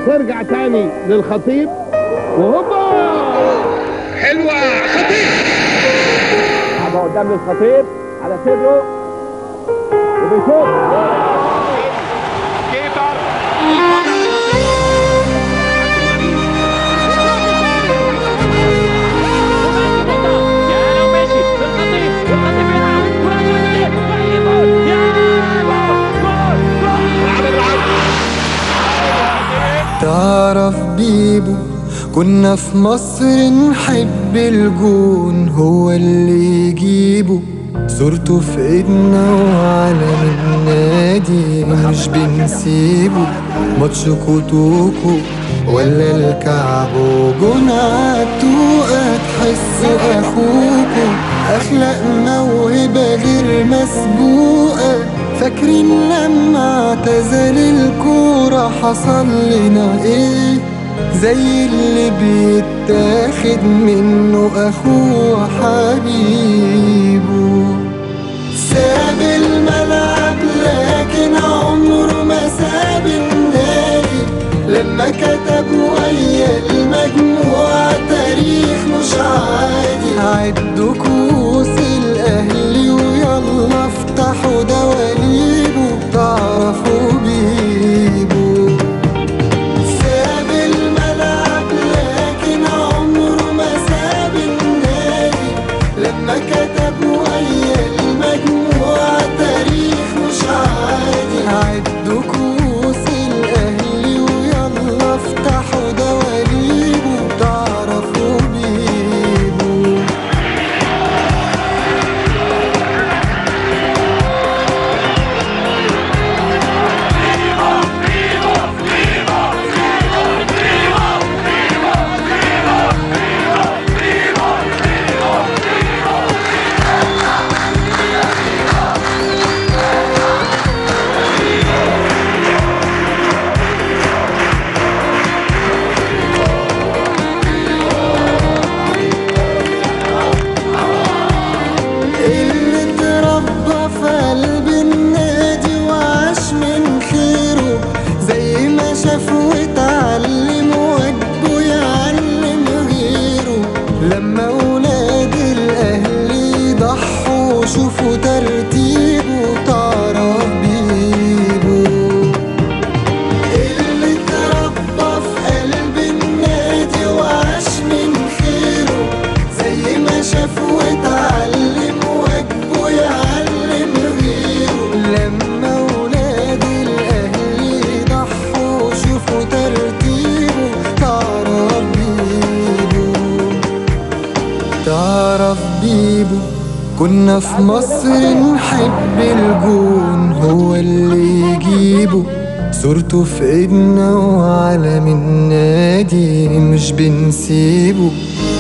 ترجع تاني للخطيب وهوبا حلوة خطير لعبة قدام الخطيب على صدره وبيشوط كيبر يا لو ماشي الخطيب الخطيب يلعب كرة جميلة ويجيبون يا جول جول جول تعرف بيبو كنا في مصر نحب الجون هو اللي يجيبه صورته في ايدنا وعلم النادي مش بنسيبه ماتش كوتوكو ولا الكعب وجون عالتوقة تحسوا اخوكو اخلاق موهبة غير مسبوقة فاكرين لما اعتزل الكورة حصل لنا ايه زي اللي بيتاخد منه اخوه حبيبه ساب الملعب لكن عمره ما ساب النادي لما كتب ويا المجموعة تاريخ مش عادي عدوا كؤوس الأهلي ويلا افتحوا دواليبه تعرفوا بيبو ساب الملعب لكن عمره ما ساب النادي لما كتب ويا المجموعة تاريخ مش عادي عدوا كؤوس الأهلي ويلا افتحوا دواليبه تعرفوا بيبو اللي اتربى في قلب النادي وعاش من خيره زي ما شاف واتعلم واجبه يعلم غيره لما ولاد الاهلي ضحوا شوفوا ترتيبه تعرف بيبه اللي اتربى في قلب النادي وعاش من خيره زي ما شاف واتعلم واجبه يعلم غيره لما ولاد الاهلي ضحوا شوفوا ترتيبه تعرف بيبو تعرف بيبو كنا في مصر نحب الجون هو اللي يجيبه صورته في ايدنا وعلم النادي مش بنسيبه